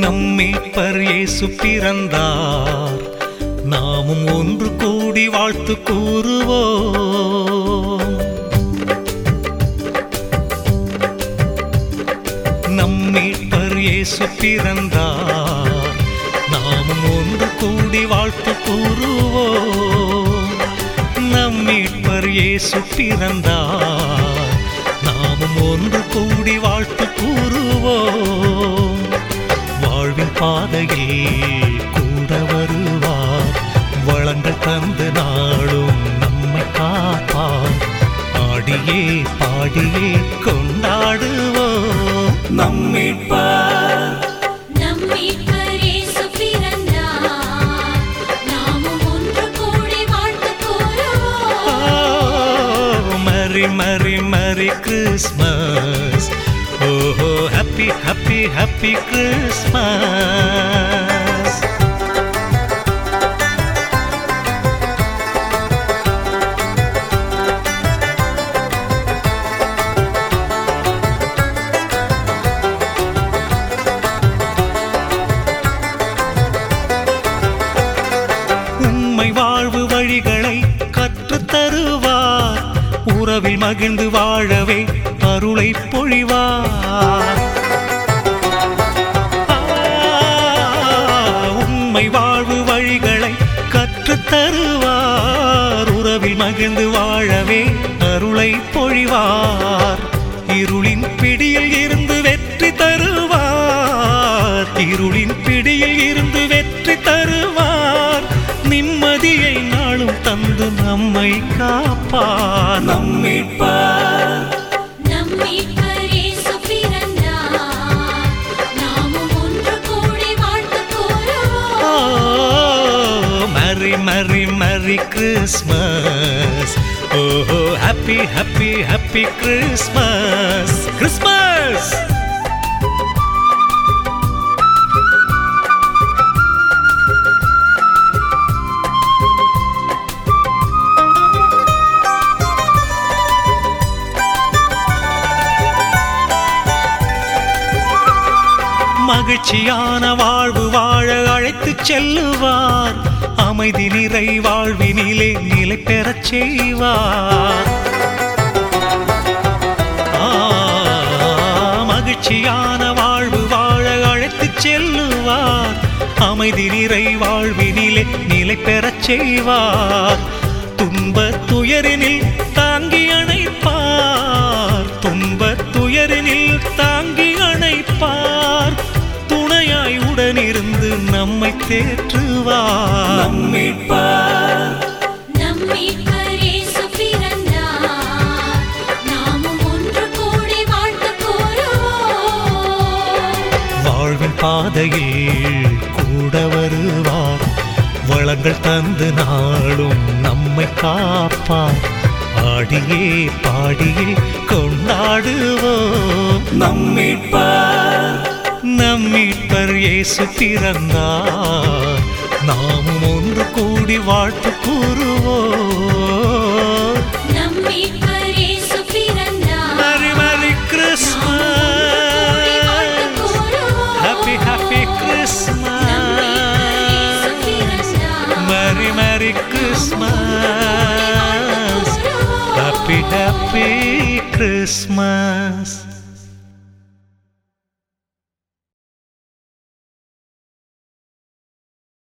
நம் மீட்பர் இயேசு பிறந்தார் நாமும் ஒன்று கூடி வாழ்த்து கூறுவோம் நம் மீட்பர் இயேசு பிறந்தார் நாமும் ஒன்று கூடி வாழ்த்து கூறுவோம் நம் மீட்பர் இயேசு பிறந்தார் நாமும் ஒன்று கூடி வாழ்த்து கூறுவோம் வாழ்வின் பாதையில் கூட வருவார் வளங்கள் தந்து நாளும் நம்மை காப்பார் ஆடியே பாடியே கொண்டாடுவோம் நம் மீட்பர் நம் மீட்பர் இயேசு பிறந்தார். நாமும் ஒன்று கூடி வாழ்த்து கூறுவோம். மரி மரி மரி கிறிஸ்மஸ் ஓஹோ ஹாப்பி ஹாப்பி ஹாப்பி கிறிஸ்மஸ் உண்மை வாழ்வு வழிகளை கற்றுத் தருவார் உறவில் மகிழ்ந்து வாழவே அருளை பொழிவார் ஆ, உண்மை வாழ்வு வழிகளை கற்றுத் தருவார் உறவில் மகிழ்ந்து வாழவே அருளை பொழிவார் இருளின் பிடியில் இருந்து வெற்றி தருவார் இருளின் பிடியில் இருந்து வெற்றி தருவார் நிம்மதியை நாளும் தந்து நம்மை காப்பார் நம் மீட்பார் நம் மீட்பர் இயேசு பிறந்தார். நாமும் ஒன்று கூடி வாழ்த்து கூறுவோம். மரி மரி மரி கிறிஸ்மஸ் ஓஹோ happy happy happy Christmas Christmas மகிழ்ச்சியான வாழ்வு வாழ அழைத்துச் செல்லுவார் அமைதி நிறை வாழ்வினிலே நிலை பெறச் செய்வார் ஆ, மகிழ்ச்சியான வாழ்வு வாழ அழைத்துச் செல்லுவார் அமைதி நிறை வாழ்வினிலே நிலை பெறச் செய்வார் துன்பத் துயரினில் தாங்கி அணைப்பார் துன்பத் துயரினில் தாங்கி அணைப்பார் துணையாய் உடனிருந்து நம்மை தேற்றுவார் நம் மீட்பார் நம் மீட்பர் இயேசு பிறந்தார். நாமும் ஒன்று கூடி வாழ்த்து கூறுவோம். வாழ்வின் பாதையில் கூட வருவார் வளங்கள் தந்து நாளும் நம்மை காப்பார் ஆடியே பாடியே கொண்டாடுவோம் நம் மீட்பர் நம் மீட்பர் இயேசு பிறந்தார் நாமும் ஒன்று கூடி வாழ்த்து கூறுவோம் நம் மீட்பர் இயேசு பிறந்தார். மரி மரி கூடி வாழ்த்து கிறிஸ்மஸ் கூறுவோம். ஹாப்பி ஹாப்பி நம் மீட்பர் இயேசு கிறிஸ்மஸ் பிறந்தார். Merry Merry Christmas கூறுவோம். Happy Happy Christmas